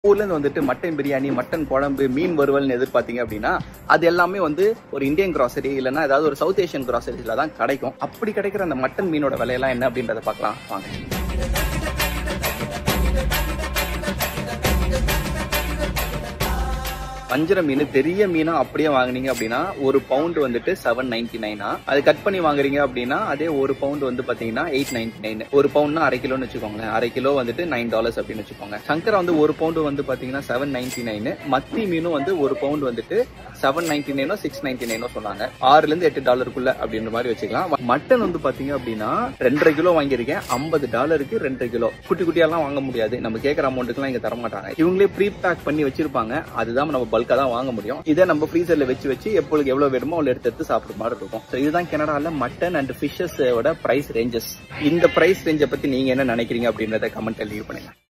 ஊர்ல இருந்து வந்துட்டு மட்டன் பிரியாணி மட்டன் குழம்பு மீன் வறுவல்னு எதிர்பார்த்தீங்க அப்படின்னா அது எல்லாமே வந்து ஒரு இந்தியன் கிராசரி இல்லைன்னா ஏதாவது ஒரு சவுத் ஏஷியன் கிராசரிஸ்ல தான் கிடைக்கும் அப்படி கிடைக்கிற அந்த மட்டன் மீனோட விலையெல்லாம் என்ன அப்படின்றத பார்க்கலாம் வாங்க வஞ்சர மீன் பெரிய மீனா அப்படியே வாங்குனீங்க அப்படின்னா ஒரு பவுண்ட் வந்துட்டு செவன் நைன்டி நைனா அது கட் பண்ணி வாங்குறீங்க அப்படின்னா அதே ஒரு பவுண்ட் வந்து பாத்தீங்கன்னா எயிட் நைன்டி நைன் ஒரு பவுண்ட்னா அரை கிலோன்னு வச்சுக்கோங்களேன் அரை கிலோ வந்துட்டு நைன் டாலர்ஸ் அப்படின்னு வச்சுக்கோங்க சங்கரா வந்து ஒரு பவுண்ட் வந்து பாத்தீங்கன்னா செவன் நைன்டி நைன் மத்தி மீனும் வந்து ஒரு பவுண்ட் வந்துட்டு seven ninety nine six ninety nine சொன்னாங்க ஆறுல இருந்து எட்டு டாலருக்குள்ள அப்படின்ற மாதிரி வச்சுக்கலாம் மட்டன் வந்து பாத்தீங்க அப்படின்னா ரெண்டரை கிலோ வாங்கியிருக்கேன் ஐம்பது டாலருக்கு ரெண்டரை கிலோ குட்டி குட்டியெல்லாம் வாங்க முடியாது நம்ம கேட்கற அமௌண்ட்டுக்குலாம் இங்க தர மாட்டாங்க இவங்களே ப்ரீ பேக் பண்ணி வச்சிருப்பாங்க அதுதான் நம்ம பல்கா தான் வாங்க முடியும் இதை நம்ம ஃப்ரீசர்ல வச்சு வச்சு எப்பொழுது எவ்வளவு வேணுமோ அவ்வளவு எடுத்து எடுத்து சாப்பிடுற மாதிரி இருக்கும் ஸோ இதுதான் கனடால மட்டன் அண்ட் ஃபிஷஸோட பிரைஸ் ரேஞ்சஸ் இந்த பிரைஸ் ரேஞ்சை பத்தி நீங்க என்ன நினைக்கிறீங்க அப்படின்றத கமெண்ட்ல லீவ் பண்ணுங்க